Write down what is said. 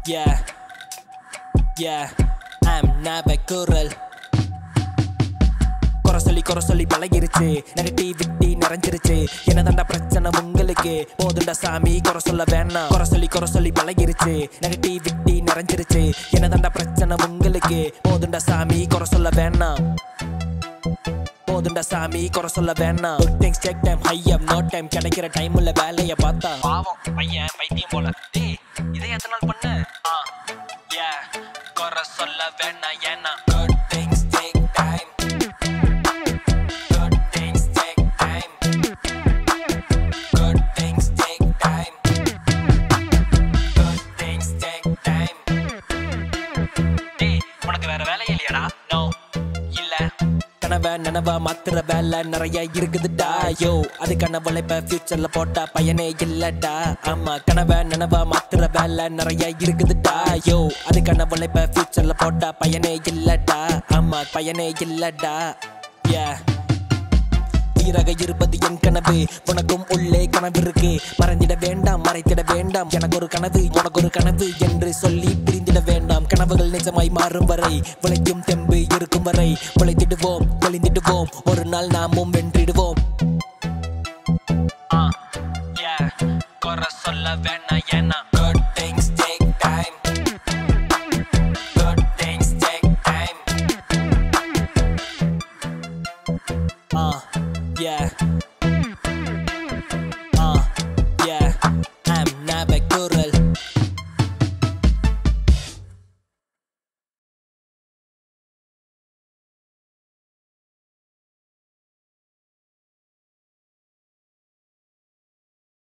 Yeah, yeah, I'm never குரல் குறை சொல்லி குறை சொல்லி பழகிருச்சு நெகட்டிவிட்டி நிறைஞ்சிருச்சு என்னதாண்டா பிரச்சனை உங்களுக்கு போதுண்டா சாமி குறை சொல்ல வேணாம் குறை சொல்லி குறை சொல்லி பழகிருச்சு நெகட்டிவிட்டி நிறைஞ்சிருச்சு என்னதாண்டா பிரச்சனை உங்களுக்கு போதுண்டா சாமி குறை சொல்ல வேணாம் போதுண்டா சாமி குறை சொல்ல வேணாம் good things take time high up no time கிடைக்கிற டைம் உள்ள வேலைய பார்த்தா பாவம் பையன் பைத்தியம் போல டேய் இதை எத்தனை நாள் பண்ண ஆ யா குறை சொல்ல வேணாம் ஏன்னா good things take time Good things take time. Good things take time. Good things take time. டேய், உனக்கு வேற வேலை இல்லையாடா நோ இல்ல கனவை நனவா மாத்துற வேலை நிறைய இருக்குதுடா யோ அதுக்கான உழைப்ப ஃபியூச்சர்ல போட்டா பயனே இல்லடா ஆமா கனவை நனவா மாத்துற வேலை நிறைய இருக்குதுடா யோ அதுக்கான உழைப்ப ஃபியூச்சர்ல போட்டா பயனே இல்லடா ஆமா பயனே இல்லடா yeah உயிராக இருப்பது என் கனவு உனக்கும் உள்ளே கனவு இருக்கு மறைந்திட வேண்டாம் மறைத்திட வேண்டாம் எனக்கு ஒரு கனவு உனக்கு ஒரு கனவு என்று சொல்லி பிரிந்திட வேண்டாம் கனவுகள் நிஜமாய் மாறும் வரை விளைக்கும் தெம்பு இருக்கும் வரை உழைத்திடுவோம் தெளிந்திடுவோம் ஒரு நாள் நாமும் வென்றிடுவோம் குறை சொல்ல வேணாம் ஏன்னா